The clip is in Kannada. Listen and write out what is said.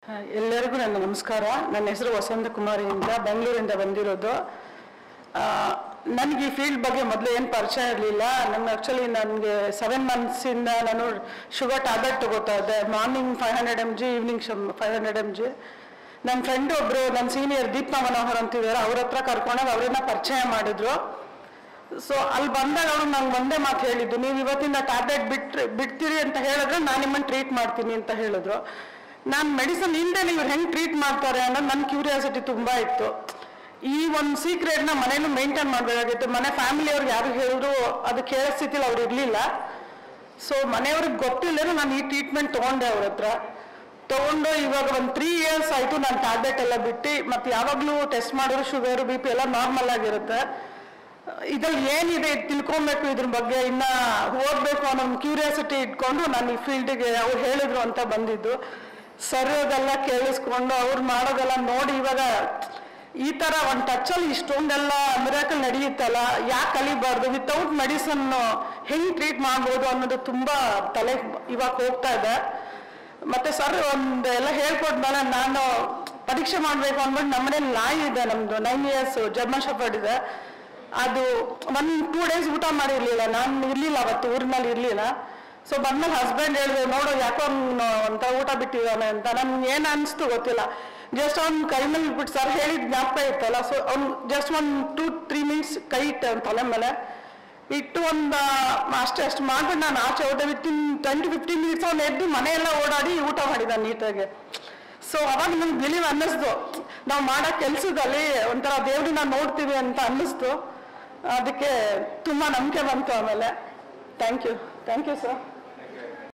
ಆ, ಎಲ್ಲರಿಗೂ ನನ್ನ ನಮಸ್ಕಾರ ನನ್ನ ಹೆಸರು ವಸಂತ ಕುಮಾರಿ ಅಂತ ಬೆಂಗಳೂರಿಂದ ಬಂದಿರೋದು ನನಗೆ ಈ ಫೀಲ್ಡ್ ಬಗ್ಗೆ ಮೊದಲು ಏನು ಪರಿಚಯ ಇರಲಿಲ್ಲ ನನ್ನ ಆ್ಯಕ್ಚುಲಿ ನನಗೆ ಸೆವೆನ್ ಮಂತ್ಸಿಂದ ನಾನು ಶುಗರ್ ಟ್ಯಾಬ್ಲೆಟ್ ತಗೋತಾ ಇದ್ದೆ morning five hundred M G evening five hundred M G ನನ್ನ ಫ್ರೆಂಡ್ ಒಬ್ಬರು ನನ್ನ ಸೀನಿಯರ್ ದೀಪ್ನ ಮನೋಹರ್ ಅಂತಿದ್ದಾರೆ ಅವ್ರ ಹತ್ರ ಕರ್ಕೊಂಡಾಗ ಅವ್ರನ್ನ ಪರಿಚಯ ಮಾಡಿದ್ರು ಸೊ ಅಲ್ಲಿ ಬಂದಾಗ ಅವರು ನಂಗೆ ಒಂದೇ ಮಾತು ಹೇಳಿದ್ದು ನೀವು ಇವತ್ತಿಂದ ಟ್ಯಾಬ್ಲೆಟ್ ಬಿಟ್ರಿ ಬಿಡ್ತೀರಿ ಅಂತ ಹೇಳಿದ್ರೆ ನಾನು ನಿಮ್ಮನ್ನು ಟ್ರೀಟ್ ಮಾಡ್ತೀನಿ ಅಂತ ಹೇಳಿದ್ರು ನಾನು ಮೆಡಿಸನ್ ಇಲ್ಲದೆ ನೀವು ಹೆಂಗೆ ಟ್ರೀಟ್ ಮಾಡ್ತಾರೆ ಅನ್ನೋದು ನನ್ನ ಕ್ಯೂರಿಯಾಸಿಟಿ ತುಂಬ ಇತ್ತು ಈ ಒಂದು ಸೀಕ್ರೆಟ್ನ ಮನೇಲೂ ಮೇಂಟೈನ್ ಮಾಡಬೇಕಾಗಿತ್ತು ಮನೆ ಫ್ಯಾಮಿಲಿಯವ್ರಿಗೆ ಯಾರು ಹೇಳಿದ್ರು ಅದು ಕೇಳೋ ಸ್ಥಿತಿಲಿ ಅವ್ರು ಇರಲಿಲ್ಲ ಸೊ ಮನೆಯವ್ರಿಗೆ ಗೊತ್ತಿಲ್ಲರೂ ನಾನು ಈ ಟ್ರೀಟ್ಮೆಂಟ್ ತೊಗೊಂಡೆ ಅವ್ರ ಹತ್ರ ತಗೊಂಡು ಇವಾಗ ಒಂದು ತ್ರೀ ಇಯರ್ಸ್ ಆಯಿತು ನಾನು ಟ್ಯಾಬ್ಲೆಟ್ ಎಲ್ಲ ಬಿಟ್ಟು ಮತ್ತು ಯಾವಾಗಲೂ ಟೆಸ್ಟ್ ಮಾಡಿದ್ರು ಶುಗರು ಬಿ ಪಿ ಎಲ್ಲ ನಾರ್ಮಲ್ ಆಗಿರುತ್ತೆ ಇದ್ರಲ್ಲಿ ಏನಿದೆ ಇದ್ ತಿಳ್ಕೊಬೇಕು ಇದ್ರ ಬಗ್ಗೆ ಇನ್ನ ಓದ್ಬೇಕು ಅನ್ನೋ ಒಂದು ಕ್ಯೂರಿಯಾಸಿಟಿ ಇಟ್ಕೊಂಡು ನಾನು ಈ ಫೀಲ್ಡ್ಗೆ ಅವ್ರು ಹೇಳಿದ್ರು ಅಂತ ಬಂದಿದ್ದು ಸರ್ ಅದೆಲ್ಲ ಕೇಳಿಸ್ಕೊಂಡು ಅವ್ರು ಮಾಡೋದೆಲ್ಲ ನೋಡಿ ಇವಾಗ ಈ ತರ ಒಂದು ಟಚಲ್ಲಿ ಇಷ್ಟೊಂದೆಲ್ಲ ಮಿರಾಕಲ್ ನಡೆಯುತ್ತಲ್ಲ ಯಾಕೆ ಕಲಿಬಾರ್ದು ವಿತೌಟ್ ಮೆಡಿಸನ್ ಹೆಂಗ್ ಟ್ರೀಟ್ ಮಾಡ್ಬೋದು ಅನ್ನೋದು ತುಂಬಾ ತಲೆ ಇವಾಗ ಹೋಗ್ತಾ ಇದೆ ಮತ್ತೆ ಸರ್ ಒಂದು ಎಲ್ಲ ಹೇಳ್ಕೊಟ್ಮೇಲೆ ನಾನು ಪರೀಕ್ಷೆ ಮಾಡಬೇಕು ಅಂದ್ಬಿಟ್ಟು ನಮ್ಮನೇಲಿ ನಾಯಿ ಇದೆ ನಮ್ದು ನೈನ್ ಇಯರ್ಸ್ ಜರ್ಮನ್ ಶಫರ್ಡ್ ಇದೆ ಅದು ಒಂದು ಟೂ ಡೇಸ್ ಊಟ ಮಾಡಿರ್ಲಿಲ್ಲ ನಾನು ಇರ್ಲಿಲ್ಲ ಅವತ್ತು ಊರಿನಲ್ಲಿ ಇರ್ಲಿಲ್ಲ ಸೊ ಬಂದ್ಮೇಲೆ ಹಸ್ಬೆಂಡ್ ಹೇಳಿದೆ ನೋಡು ಯಾಕೋ ಅವ್ನು ಒಂಥರ ಊಟ ಬಿಟ್ಟಿದ್ದಾನೆ ಅಂತ ನನ್ಗೆ ಏನು ಅನಿಸ್ತು ಗೊತ್ತಿಲ್ಲ ಜಸ್ಟ್ ಅವ್ನ ಕೈ ಮೇಲೆ ಬಿಟ್ಟು ಸರ್ ಹೇಳಿದ ಜ್ಞಾಪಕ ಇತ್ತಲ್ಲ ಸೊ ಅವ್ನು ಜಸ್ಟ್ ಒಂದು ಟೂ ತ್ರೀ ಮಿನಿಟ್ಸ್ ಕೈ ಇಟ್ಟೆ ಅವ್ನ ತಲೆ ಮೇಲೆ ಇಟ್ಟು ಒಂದು ಅಷ್ಟೇ ಅಷ್ಟು ಮಾಡ್ಬಿಟ್ಟು ನಾನು ಆಚೆ ಹೋದೆ ವಿತಿನ್ ಟ್ವೆಂಟಿ ಫಿಫ್ಟೀನ್ ಮಿನಿಟ್ಸ್ ಅವ್ನು ಎದ್ದು ಮನೆಯೆಲ್ಲ ಓಡಾಡಿ ಊಟ ಮಾಡಿದ ನೀಟಾಗಿ ಸೊ ಅವಾಗ ನಂಗೆ ಬಿಲೀವ್ ಅನ್ನಿಸ್ತು ನಾವು ಮಾಡೋ ಕೆಲಸದಲ್ಲಿ ಒಂಥರ ದೇವ್ರನ್ನ ನೋಡ್ತೀವಿ ಅಂತ ಅನ್ನಿಸ್ತು ಅದಕ್ಕೆ ತುಂಬ ನಂಬಿಕೆ ಬಂತು ಆಮೇಲೆ thank you thank you sir